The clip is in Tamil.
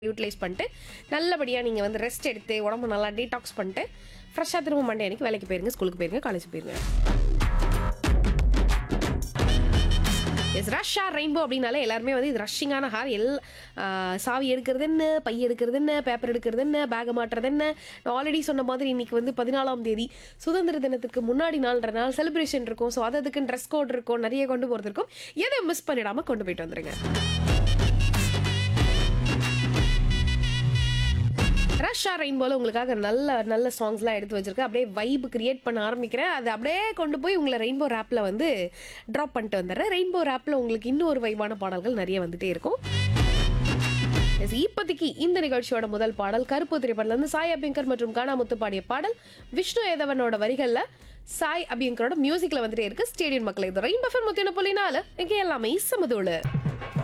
யூட்டிலைஸ் பண்ணிட்டு நல்லபடியாக நீங்கள் வந்து ரெஸ்ட் எடுத்து உடம்பு நல்லா டீடாக்ஸ் பண்ணிட்டு ஃப்ரெஷ்ஷாக திரும்ப மண்டே அன்னைக்கு வேலைக்கு போயிருங்க ஸ்கூலுக்கு போயிருங்க காலேஜ் போயிருங்க எஸ் ரஷ்ஷா ரெயின்போ அப்படின்னாலே எல்லாருமே வந்து இது ரஷ்ஷிங்கான ஹார் எல் ஆ, சாவி எடுக்கிறது என்ன பை எடுக்கிறது என்ன பேப்பர் எடுக்கிறது என்ன பேகை மாட்டுறது என்ன நான் ஆல்ரெடி சொன்ன மாதிரி இன்னைக்கு வந்து பதினாலாம் தேதி சுதந்திர தினத்துக்கு முன்னாடி நாள்ன்ற நாள் செலிப்ரேஷன் இருக்கும் ஸோ அது அதுக்கு ட்ரெஸ் கோட் இருக்கும் நிறைய கொண்டு போகிறது இருக்கும் எதை மிஸ் பண்ணிடாமல் கொண்டு போயிட்டு வந்துருங்க ரஷ்ஷா ரெயின்போல உங்களுக்காக நல்ல நல்ல சாங்ஸ்லாம் எடுத்து வச்சிருக்கேன் அப்படியே வைப் கிரியேட் பண்ண ஆரம்பிக்கிறேன் அது அப்படியே கொண்டு போய் உங்களை ரெயின்போ ரேப்பில் வந்து ட்ராப் பண்ணிட்டு வந்துடுறேன் ரெயின்போ ரேப்பில் உங்களுக்கு இன்னும் ஒரு வைபான பாடல்கள் நிறைய வந்துட்டே இருக்கும் Yes, இப்போதைக்கு இந்த நிகழ்ச்சியோட முதல் பாடல் கருப்பு திரைப்படத்துல இருந்து சாய் அபியங்கர் மற்றும் கானாமுத்து பாடிய பாடல் விஷ்ணு ஏதவனோட வரிகள்ல சாய் அபியங்கரோட மியூசிக்ல வந்துட்டே இருக்கு ஸ்டேடியம் மக்கள் இது ரெயின் பஃபர் முத்தின புள்ளினால இங்கே எல்லாமே சமதோடு